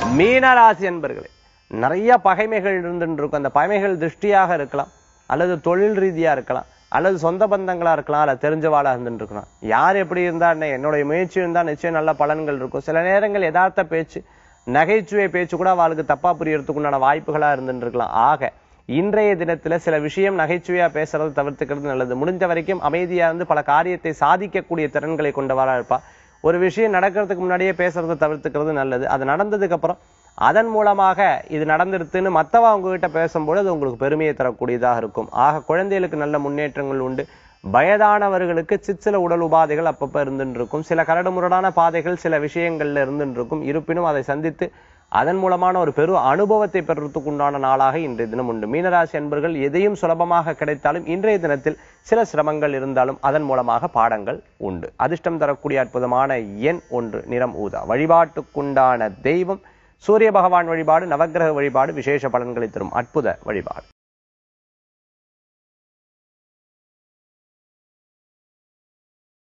மீனராசி என்பர்களே நிறைய பகைமைகள் இருந்துட்டு இருக்கும் அந்த பகைமைகள் திருஷ்டியாக இருக்கலாம் அல்லது தொழில் ரீதியா இருக்கலாம் அல்லது சொந்த பந்தங்களா இருக்கலாம் அல்ல தெரிஞ்சவாளா இருந்துட்டு இருக்கலாம் யார் எப்படி இருந்தா என்ன என்னுடைய முயற்சி இருந்தா நிச்சயம் நல்ல பலன்கள் இருக்கும் சில நேரங்கள் யதார்த்த பேச்சு நகைச்சுவை பேச்சு கூட அவளுக்கு தப்பா புரியறதுக்குண்டான வாய்ப்புகளா இருந்துட்டு இருக்கலாம் ஆக இன்றைய தினத்துல சில விஷயம் நகைச்சுவையா பேசுறது தவிர்த்துக்கிறது நல்லது முடிஞ்ச வரைக்கும் அமைதியா இருந்து பல காரியத்தை சாதிக்கக்கூடிய திறன்களை கொண்டவரா இருப்பா ஒரு விஷயம் நடக்கிறதுக்கு முன்னாடியே பேசுறதை தவிர்த்துக்கிறது நல்லது அது நடந்ததுக்கு அப்புறம் அதன் மூலமாக இது நடந்துருத்துன்னு மத்தவ உங்ககிட்ட பேசும்போது அது உங்களுக்கு பெருமையை தரக்கூடியதாக இருக்கும் ஆக குழந்தைகளுக்கு நல்ல முன்னேற்றங்கள் உண்டு வயதானவர்களுக்கு சிற்சில உடல் உபாதைகள் அப்பப்ப இருந்துட்டு இருக்கும் சில கரடுமுரடான பாதைகள் சில விஷயங்கள்ல இருந்துட்டு இருக்கும் இருப்பினும் அதை சந்தித்து அதன் மூலமான ஒரு பெரு அனுபவத்தை பெறுவதற்கு உண்டான நாளாக இன்றைய தினம் உண்டு மீனராசி அன்பர்கள் எதையும் சுலபமாக கிடைத்தாலும் இன்றைய தினத்தில் சில சிரமங்கள் இருந்தாலும் அதன் மூலமாக பாடங்கள் உண்டு அதிர்ஷ்டம் தரக்கூடிய அற்புதமான எண் ஒன்று நிறம் ஊதா வழிபாட்டுக்குண்டான தெய்வம் சூரிய பகவான் வழிபாடு நவக்கிரக வழிபாடு விசேஷ பலன்களை தரும் அற்புத வழிபாடு